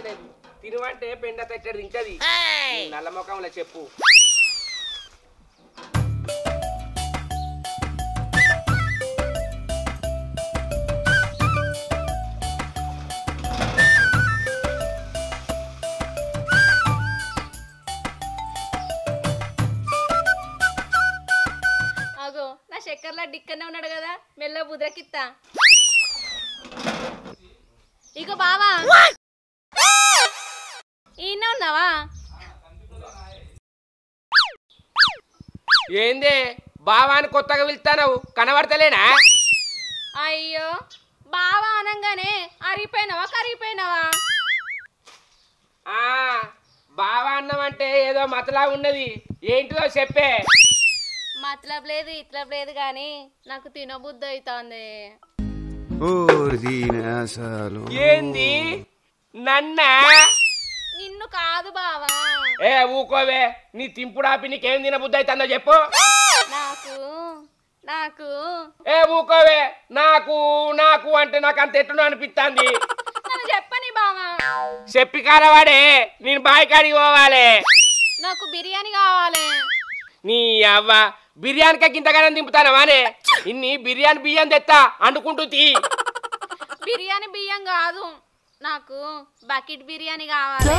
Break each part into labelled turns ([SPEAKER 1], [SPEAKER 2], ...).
[SPEAKER 1] తినది తినవంటే పెండ తెచ్చడి తింటది ఈ నల్ల ముఖంలో చెప్పు
[SPEAKER 2] అగో నా చక్కెరలో డిక్కనే ఉన్నాడు కదా మెల్ల బుద్రకిత్తా ఇక బావా ఈయన ఉన్నావా
[SPEAKER 1] ఏందే బావాని కొత్తగా పిలుస్తానవు కనబడతలేనా
[SPEAKER 2] అయ్యో బావా అనంగానే అరిగిపోయినావా కరిగిపోయినావా
[SPEAKER 1] ఆ బావా అన్నమంటే ఏదో మతలా ఉన్నది ఏంటిదో చెప్పే
[SPEAKER 2] మతలబ్ లేదు ఇట్లబ్ లేదు కానీ నాకు తినబుద్ధి అవుతుంది
[SPEAKER 3] Ordinasalu.
[SPEAKER 1] ఏంది నన్నా
[SPEAKER 2] నిన్ను కాదు బావా
[SPEAKER 1] ఏ ఊకోవే నీ తింపుడాపి నీకేం తినబుద్ధి అవుతుందో చెప్పు
[SPEAKER 2] నాకు నాకు
[SPEAKER 1] ఏ ఊకోవే నాకు నాకు అంటే నాకు అంత ఎట్లునో అనిపిస్తుంది
[SPEAKER 2] నన్ను చెప్పని బావా
[SPEAKER 1] చెప్పి కారవాడే నేను బాయికాడికి పోవాలి
[SPEAKER 2] నాకు బిర్యానీ కావాలి
[SPEAKER 1] నీ అవ్వ బిర్యానీకి గింతగానం దింపుతానవానే ఇన్ని బిర్యానీ బియ్యం తెత్తా అండుకుంటూ తీ
[SPEAKER 2] బిర్యానీ బియ్యం కాదు నాకు బకెట్ బిర్యానీ కావాలి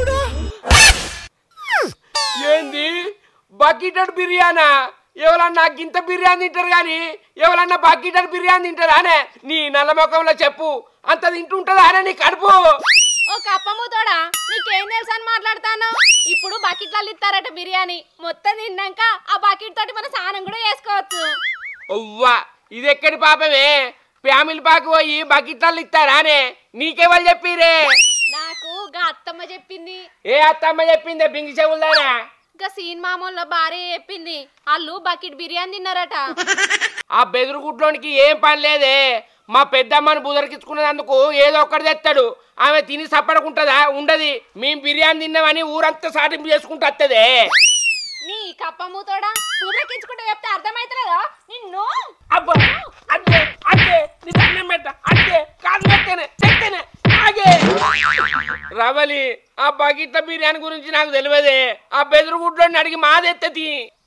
[SPEAKER 1] ఏంది బకెటెడ్ బిర్యానా ఎవరన్నా గింత బిర్యానీ తింటారు కానీ ఎవరన్నా బకెటెడ్ బిర్యానీ తింటారానే నీ నల్ల ముఖంలో చెప్పు అంత తింటుంటుందా అనే నీ కడుపు
[SPEAKER 2] ఓ కప్పముతోడా నీకేం తెలుసు అని మాట్లాడతాను ఇప్పుడు బకెట్లలో ఇస్తారట బిర్యానీ మొత్తం తిన్నాక ఆ బకెట్ తోటి మన స్నానం కూడా చేసుకోవచ్చు
[SPEAKER 1] ఒవ్వా ఇది ఎక్కడి పాపమే ఫ్యామిలీ పాకి పోయి బకెట్లలో ఇస్తారానే నీకెవరు చెప్పిరే
[SPEAKER 2] నాకు గా అత్తమ్మ చెప్పింది
[SPEAKER 1] ఏ అత్తమ్మ చెప్పిందే బింగి చెవులదానా
[SPEAKER 2] ఇంకా సీన్ మామూలు భార్య చెప్పింది వాళ్ళు బకెట్ బిర్యానీ తిన్నారట
[SPEAKER 1] ఆ బెదురుగుడ్లోనికి ఏం పని లేదే మా పెద్దమ్మని బుదరికించుకునేందుకు ఏదో ఒక్కటి తెస్తాడు ఆమె తిని సప్పడకుంటుందా ఉండది మేము బిర్యానీ తిన్నామని ఊరంతా సాటింపు చేసుకుంటూ వస్తుందే
[SPEAKER 2] నీ కప్పముతోడా బుర్రకించుకుంటే చెప్తే అర్థమైతలేదా నిన్ను
[SPEAKER 1] అబ్బా అదే అదే నీ దండం పెట్ట అదే కాదు పెట్టేనే చెప్తేనే ఆగే రవలి ఆ బకెట్ల బిర్యానీ గురించి నాకు తెలియదే ఆ బెదురుగుడ్లోని అడిగి మాదెత్తది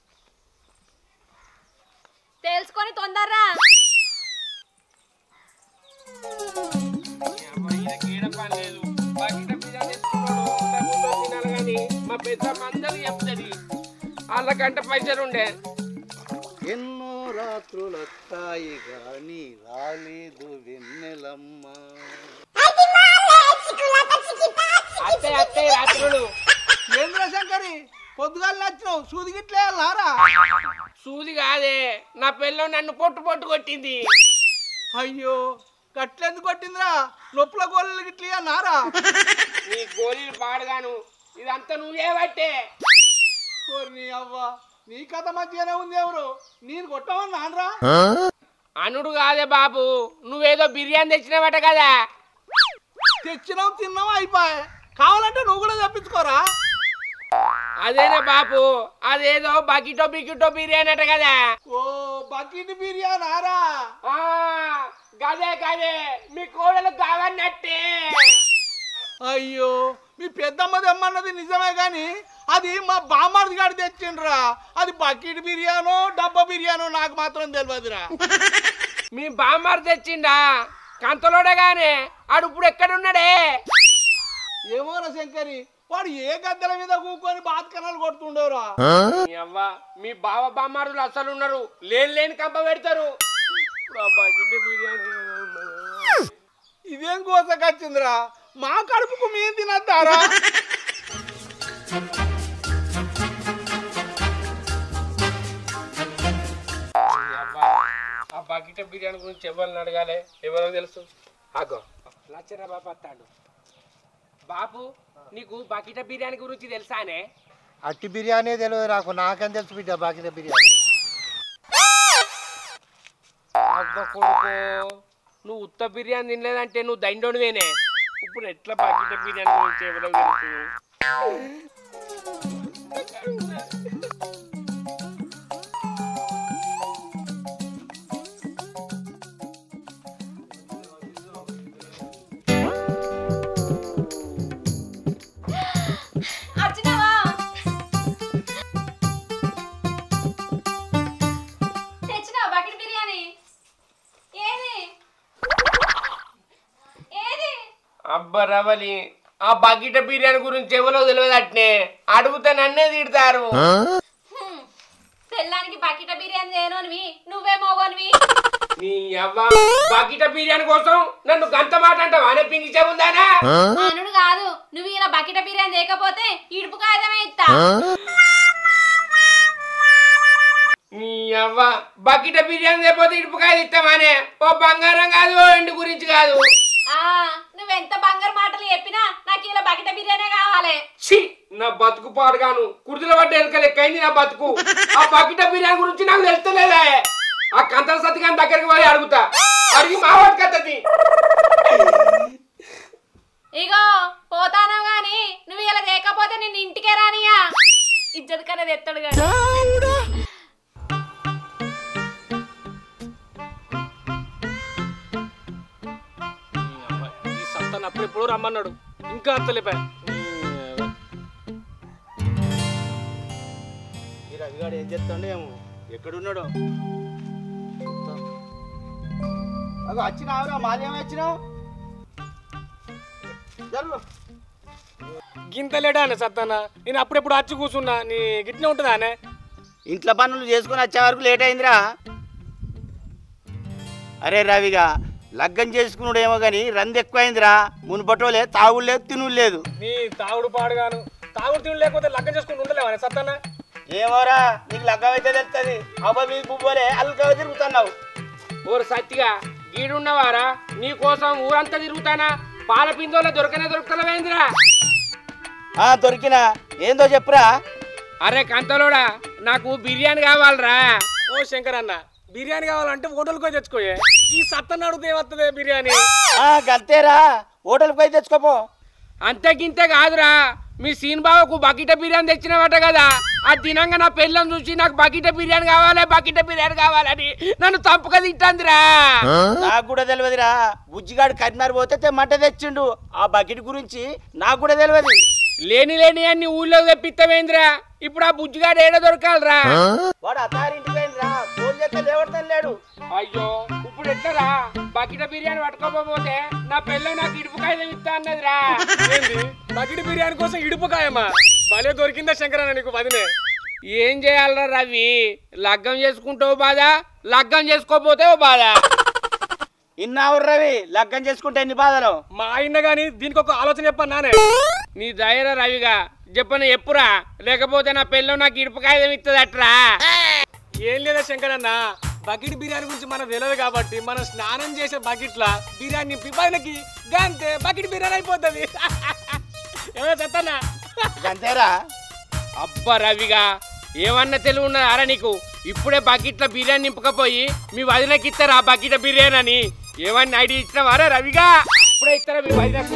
[SPEAKER 2] తెలుసుకొని తొందరరా
[SPEAKER 1] మా పెద్దమ్మ అందరూ చెప్తుంది వాళ్ళకంటే పైసలు ఉండే
[SPEAKER 3] ఎన్నో రాత్రులొత్తాయి గాని రాలేదు వెన్నెలమ్మ
[SPEAKER 1] అత్తే అత్తే రాత్రులు
[SPEAKER 4] ఏంద్ర శంకరి పొద్దుగాలు నచ్చినావు సూది గిట్లే లారా
[SPEAKER 1] సూది కాదే నా పిల్ల నన్ను పొట్టు పొట్టు కొట్టింది
[SPEAKER 4] అయ్యో గట్లెందుకు కొట్టిందిరా నొప్పుల గోళ్ళు గిట్లే నారా
[SPEAKER 1] నీ గోళీలు పాడుగాను ఇదంతా నువ్వే పట్టే
[SPEAKER 4] నీ అవ్వ నీ కథ మధ్యనే ఉంది ఎవరు నేను కొట్టమని నానరా
[SPEAKER 1] అనుడు కాదే బాబు నువ్వేదో బిర్యానీ తెచ్చినావట కదా
[SPEAKER 4] తెచ్చినావు తిన్నావు అయిపోయి కావాలంటే నువ్వు కూడా తెప్పించుకోరా
[SPEAKER 1] అదేనా బాబు అదేదో బకిటో బికిటో బిర్యానీ అట కదా
[SPEAKER 4] ఓ బకెట్ బిర్యానీ ఆరా
[SPEAKER 1] ఆ, గదే గదే మీ కోడలు కావన్నట్టే
[SPEAKER 4] అయ్యో మీ పెద్దమ్మ తెమ్మన్నది నిజమే కానీ అది మా బామ్మర్ది గాడి తెచ్చిండ్రా అది బకెట్ బిర్యానో డబ్బా బిర్యానో నాకు మాత్రం తెలియదురా
[SPEAKER 1] మీ బామ్మారు తెచ్చిండా కంతలోడే గానే ఆడు ఇప్పుడు ఎక్కడున్నాడే
[SPEAKER 4] ఏమోరా శంకరి వాడు ఏ గద్దెల మీద కూకొని బాత్కనాలు కొడుతుండేవరా
[SPEAKER 1] మీ అవ్వ మీ బావ బామ్మారులు అసలు ఉన్నారు లేని లేని కంప పెడతారు ఇప్పుడు ఆ బకెట్ బిర్యానీ
[SPEAKER 4] ఇదేం కోసకొచ్చిందిరా మా కడుపుకు మేము తినద్దారా
[SPEAKER 1] ఆ బకెట్ బిర్యానీ గురించి ఎవరిని అడగాలి ఎవరో తెలుసు ఆగో లచ్చరా బాబు అత్తాడు బాబు నీకు బకెట్ బిర్యానీ గురించి తెలుసానే
[SPEAKER 5] అట్టి బిర్యానీ తెలియదు నాకు నాకేం తెలుసు బిడ్డ బాకీ బిర్యానీ
[SPEAKER 1] అవ్వ కొడుకు నువ్వు ఉత్త బిర్యానీ తినలేదంటే నువ్వు దండోనివేనే ఇప్పుడు ఎట్లా బకెట్ బిర్యానీ గురించి ఎవరో తెలుసు అబ్బా రవలి ఆ బకెట్ బిర్యానీ గురించి ఎవరో తెలియదు అట్నే అడిగితే నన్నే తిడతారు
[SPEAKER 2] తెల్లానికి బకెట బిర్యానీ చేయనోనివి నువ్వే మోగోనివి
[SPEAKER 1] నీ అవ్వ బకెట్ బిర్యానీ కోసం నన్ను గంత మాట అంటావు అనే పింగి చెబుందానా
[SPEAKER 2] అనుడు కాదు నువ్వు ఇలా బకెట బిర్యానీ చేయకపోతే ఇడుపు కాయదమే ఇస్తా
[SPEAKER 1] నీ అవ్వ బకెట్ బిర్యానీ లేకపోతే ఇడుపుకాయలు ఇస్తామానే ఓ బంగారం కాదు ఓ ఎండు గురించి కాదు
[SPEAKER 2] ఆ నువ్వెంత బంగారు మాటలు చెప్పినా నాకు ఇలా బకెట బిర్యానీ కావాలి
[SPEAKER 1] ఛీ నా బతుకు పాడుగాను కుర్తుల పడ్డ ఎలుక లెక్కైంది నా బతుకు ఆ బకెట్ బిర్యానీ గురించి నాకు తెలుస్తలేదా ఆ కంతల సత్తిగాని దగ్గరికి పోయి అడుగుతా అడిగి మా వాటి కత్తది
[SPEAKER 2] ఇగో పోతాను గాని నువ్వు ఇలా చేయకపోతే నేను ఇంటికే రానియా ఇజ్జత్ కనేది ఎత్తడు గాని
[SPEAKER 6] ఈ సత్తాన్ని అప్పుడెప్పుడు రమ్మన్నాడు ఇంకా అంతలేపా
[SPEAKER 3] ఈ రవిగాడు ఏం చేస్తాడు ఏమో ఎక్కడున్నాడు అగో వచ్చినావురా మాల్యం వచ్చినావు జల్లు
[SPEAKER 6] గింత లేడా అనే సత్తాన నేను అప్పుడెప్పుడు వచ్చి కూర్చున్నా నీ గిట్నే ఉంటుందా అనే
[SPEAKER 3] ఇంట్లో పనులు చేసుకొని వచ్చే వరకు లేట్ అయిందిరా అరే రవిగా లగ్గం చేసుకున్నాడేమో కానీ రంది ఎక్కువైందిరా మునుపటోలే తాగుడు లేదు తినుడు లేదు
[SPEAKER 6] నీ తాగుడు పాడుగాను తాగుడు తిండి లేకపోతే లగ్గం చేసుకుంటూ ఉండలేవా అనే సత్తాన
[SPEAKER 3] ఏమోరా నీకు లగ్గం అయితే తెలుస్తుంది అబ్బ మీ బుబ్బోలే అల్లుగా తిరుగుతున్నావు
[SPEAKER 1] ఓరు సత్తిగా గీడున్నవారా నీ కోసం ఊరంతా తిరుగుతానా పాల పిందోలో దొరకనే దొరుకుతలేవేందిరా
[SPEAKER 3] ఆ దొరికినా ఏందో చెప్పురా
[SPEAKER 1] అరే కంతలోడా నాకు బిర్యానీ కావాలరా
[SPEAKER 6] ఓ శంకర్ అన్న బిర్యానీ కావాలంటే హోటల్కి పోయి తెచ్చుకోయే ఈ సత్తన్న అడిగితే ఏమవుతుంది బిర్యానీ
[SPEAKER 3] ఆ గంతేరా హోటల్కి పోయి తెచ్చుకోపో
[SPEAKER 1] అంతకింతే కాదురా మీ సీన్ బావకు బకెట బిర్యానీ తెచ్చినవట కదా ఆ తినంగా నా పెళ్ళం చూసి నాకు బకెట బిర్యానీ కావాలి బకెట బిర్యానీ కావాలని నన్ను తప్పుగా తింటాందిరా
[SPEAKER 3] నాకు కూడా తెలియదురా బుజ్జిగాడు కరీంనగర్ పోతే తెమ్మంటే తెచ్చిండు ఆ బకెట్ గురించి నాకు కూడా తెలియదు
[SPEAKER 1] లేని లేని అన్ని ఊళ్ళో తెప్పిస్తామేందిరా ఇప్పుడు ఆ బుజ్జిగాడు ఏడ దొరకాలరా
[SPEAKER 3] వాడు అత్తారింటికి పోయిందిరా ఫోన్ చేస్తే లేవడతాను లేడు
[SPEAKER 1] అయ్యో ఇప్పుడు ఎట్లరా బకెట బిర్యానీ పట్టుకోకపోతే నా పెళ్ళం నాకు ఇడుపు కాగితం ఇస్తా అన్నదిరా
[SPEAKER 6] ఏంది బకెట్ బిర్యానీ కోసం ఇడుపుకాయమ్మా భలే దొరికిందా శంకర్ అన్న నీకు వదినే
[SPEAKER 1] ఏం చేయాలరా రవి లగ్గం చేసుకుంటావు బాధ లగ్గం చేసుకోపోతే ఓ బాధ
[SPEAKER 3] ఇన్నావు రవి లగ్గం చేసుకుంటే ఎన్ని బాధలు
[SPEAKER 6] మా ఆయన గాని దీనికి ఒక ఆలోచన చెప్పాను నానే
[SPEAKER 1] నీ ధైర్య రవిగా చెప్పను ఎప్పురా లేకపోతే నా పెళ్ళం నాకు ఇడుపు కాగితం ఇస్తుంది అట్రా
[SPEAKER 6] ఏం లేదా శంకర్ అన్న బకెట్ బిర్యానీ గురించి మనకు తెలియదు కాబట్టి మనం స్నానం చేసే బకెట్ల బిర్యానీ పిపాయిలకి గంతే బకెట్ బిర్యానీ అయిపోతుంది ఏమైనా చెత్తన్నా
[SPEAKER 3] గంతేరా
[SPEAKER 1] అబ్బా రవిగా ఏమన్నా తెలివి ఉన్నదా అరా నీకు ఇప్పుడే బకెట్ల బిర్యానీ నింపకపోయి మీ వదినకి ఇస్తారా ఆ బకెట్ బిర్యానీ అని ఏమన్నా ఐడియా ఇచ్చినావారా రవిగా ఇప్పుడే ఇస్తారా మీ వదినకు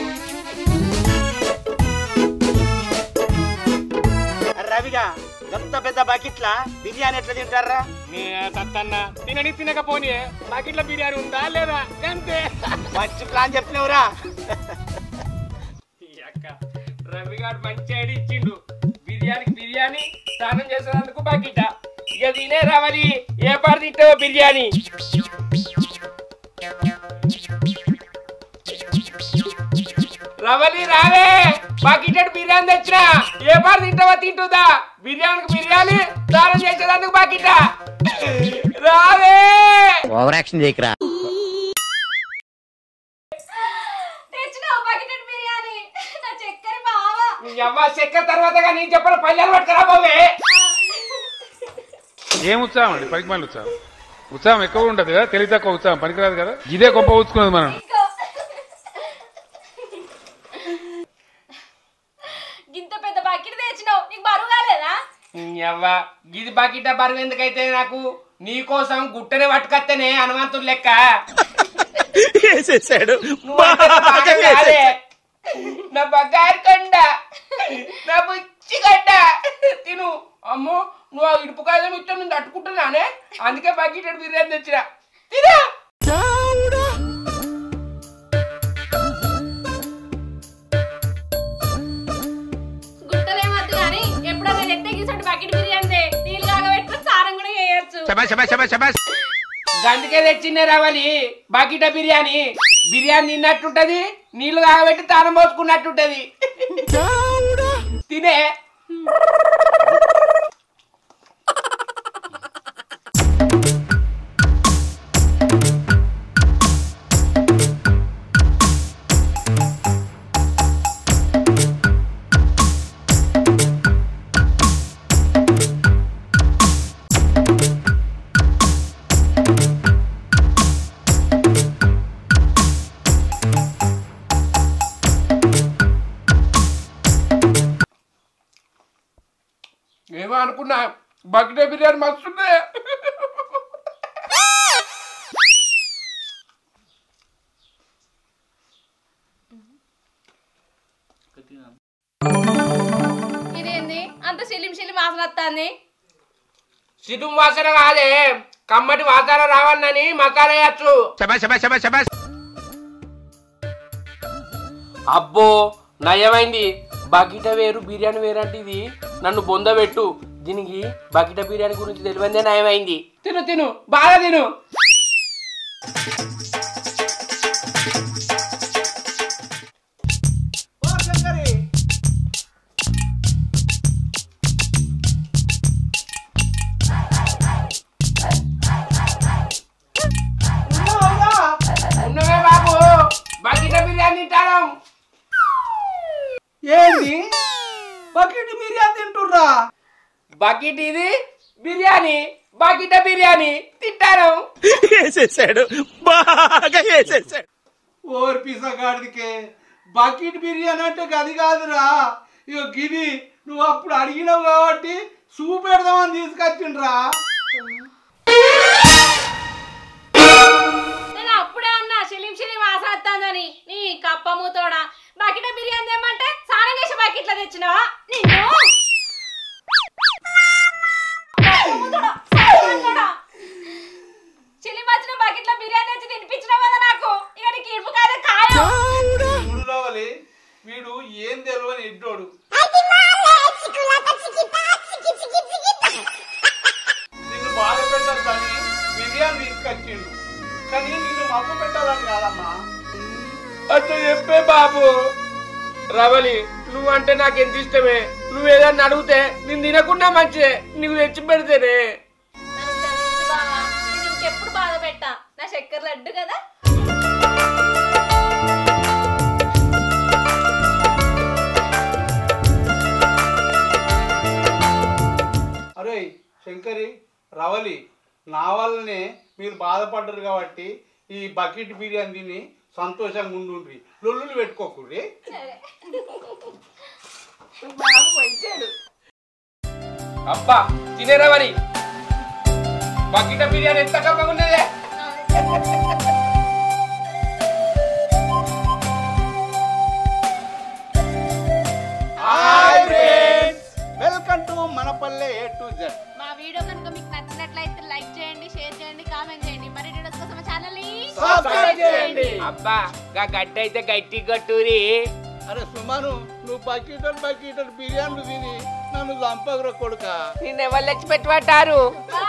[SPEAKER 3] రవిగా గంత పెద్ద బకెట్ల బిర్యానీ ఎట్లా తింటారా
[SPEAKER 6] నీ తత్తన్న తినని తినకపోని బకెట్ల బిర్యానీ ఉందా లేదా గంతే
[SPEAKER 3] మంచి ప్లాన్ చెప్పినవురా
[SPEAKER 1] ఈ అక్క రవిగాడు మంచి ఐడియా ఇచ్చిండు బిర్యానీకి బిర్యానీ స్నానం చేసేందుకు బకెట ఇక తినే రవలి ఏ పాడు తింటావో బిర్యానీ రవలి రావే బకెట్ బిర్యానీ తెచ్చినా ఏ పాడు తింటావో తింటుందా బిర్యానీకి బిర్యానీ స్నానం చేసేందుకు బకెట రావే
[SPEAKER 7] ఓవర్ యాక్షన్ చేయకరా
[SPEAKER 2] తెచ్చినావు బకెట్ బిర్యానీ నా చక్కెర బావా
[SPEAKER 1] నీ అవ్వ చెక్క తర్వాత కానీ చెప్పలు పల్లెలు పట్టుకురా పోవే
[SPEAKER 8] ఏం ఉత్సాహం అండి పనికి మళ్ళీ ఉత్సాహం ఉత్సాహం ఎక్కువ ఉంటుంది కదా తెలివి తక్కువ ఉత్సాహం పనికిరాదు కదా ఇదే గొప్ప ఊచుకున్నది మనం
[SPEAKER 2] గింత పెద్ద బకెట్ తెచ్చినావు నీకు బరువు కాలేదా
[SPEAKER 1] అవ్వ గిది బకెట్ బరువు ఎందుకైతే నాకు నీ కోసం గుట్టనే పట్టుకత్తేనే హనుమంతుడు లెక్క నువ్వు అంత బాగా కాదే. నా బంగారు కొండ నా బుచ్చి గడ్డ తిను అమ్మో నువ్వు ఆ ఇడుపు కాయలు ఇట్లా నేను తట్టుకుంటున్నానే అందుకే బకెట్ బిర్యానీ తెచ్చినా తినా
[SPEAKER 2] గుట్టలేమద్దు కానీ ఎప్పుడైనా ఎత్తే గీసండి బకెట్ బిర్యానీ తే. నీళ్ళు కాగబెట్టుకుని సారం కూడా చేయొచ్చు
[SPEAKER 1] గందుకే తెచ్చిందే రవలి బకిట బిర్యానీ బిర్యానీ తిన్నట్టుంటది నీళ్లు కాగబెట్టి తానం పోసుకున్నట్టుంటది తినే ఏమో అనుకున్నా బకిట బిర్యానీ మస్తుండే
[SPEAKER 2] ఇదేంది అంత సిలిం సిలిం వాసన వస్తుంది
[SPEAKER 1] సిద్ధం వాసన కాదే కమ్మటి వాసన రావన్నని మసాలా వేయచ్చు అబ్బో నయమైంది బకిట వేరు బిర్యానీ వేరు అంటే ఇది నన్ను బొందబెట్టు దీనికి బకిట బిర్యానీ గురించి తెలివందే నయమైంది తిను తిను బాగా తిను
[SPEAKER 4] ఓ శంకరి ఉన్నావా?
[SPEAKER 1] ఉన్నవే బాబు బకిట బిర్యానీ తింటాను
[SPEAKER 4] ఏంది బకెట్ బిర్యానీ తింటుర్రా
[SPEAKER 1] బకెట్ ఇది బిర్యానీ బకిట బిర్యానీ తింటాను
[SPEAKER 4] ఓర్ పిసగాడికే బకెట్ బిర్యానీ అంటే గది కాదురా ఇగో గిది నువ్వు అప్పుడు అడిగినావు కాబట్టి సూప్ పెడదామని తీసుకొచ్చిండ్రా
[SPEAKER 2] నేను అప్పుడే అన్నా సిలిం సిలిం వాసన వస్తుందని నీ కప్ప మూతోడా బకెట్ బిర్యానీ తెమ్మంటే స్నానం చేసి బకెట్లో తెచ్చినావా నిన్ను కప్ప మూతోడా, సాయంత్రం చిలిం వచ్చిన బకెట్లో బిర్యానీ తెచ్చి తినిపించినావు కదా నాకు ఇక నీకు ఇరుపు కాదే ఖాయం
[SPEAKER 4] చూడు రావాలి వీడు ఏం తెలియని ఎడ్డోడు నిన్ను బాధ పెట్టాలని బిర్యానీ తీసుకొచ్చిండు కానీ నిన్ను మబ్బు పెట్టాలని కాదమ్మా
[SPEAKER 1] అట్లా చెప్పే బాబు రవలి నువ్వంటే నాకు ఎంత ఇష్టమే నువ్వు ఏదన్నా అడిగితే నేను తినకుండా మంచిదే నీకు తెచ్చి పెడితేనే
[SPEAKER 2] నన్ను క్షమించు బావా. నేను ఇంకెప్పుడు బాధ పెట్టా నా చక్కెర లడ్డు కదా
[SPEAKER 4] అరే శంకరి రవలి నా వల్లనే మీరు బాధపడ్డారు కాబట్టి ఈ బకెట్ బిర్యానీ తిని సంతోషంగా ఉండుండ్రి లొల్లులు పెట్టుకోకూడదు
[SPEAKER 1] బాబు మంచాడు అబ్బా తినే రవలి బకెట బిర్యానీ ఎంత కమ్మగా ఉన్నదే
[SPEAKER 4] హాయ్ ఫ్రెండ్స్ వెల్కమ్ టు మనపల్లె ఏ టు జెడ్
[SPEAKER 2] మా వీడియో కనుక మీకు నచ్చినట్లయితే లైక్ చేయండి షేర్ చేయండి కామెంట్ చేయండి మరి వీడియోస్ కోసం ఛానల్ ని
[SPEAKER 4] సబ్స్క్రైబ్ చేయండి
[SPEAKER 1] అబ్బా గా గట్టి అయితే గట్టి కట్టూరి
[SPEAKER 4] అరే సుమాను నువ్వు బకెట్ బకెట్ బిర్యానీ తిని నన్ను చంపగర కొడుక
[SPEAKER 1] నిన్న ఎవరు తెచ్చి పెట్టబట్టారు
[SPEAKER 2] బాయ్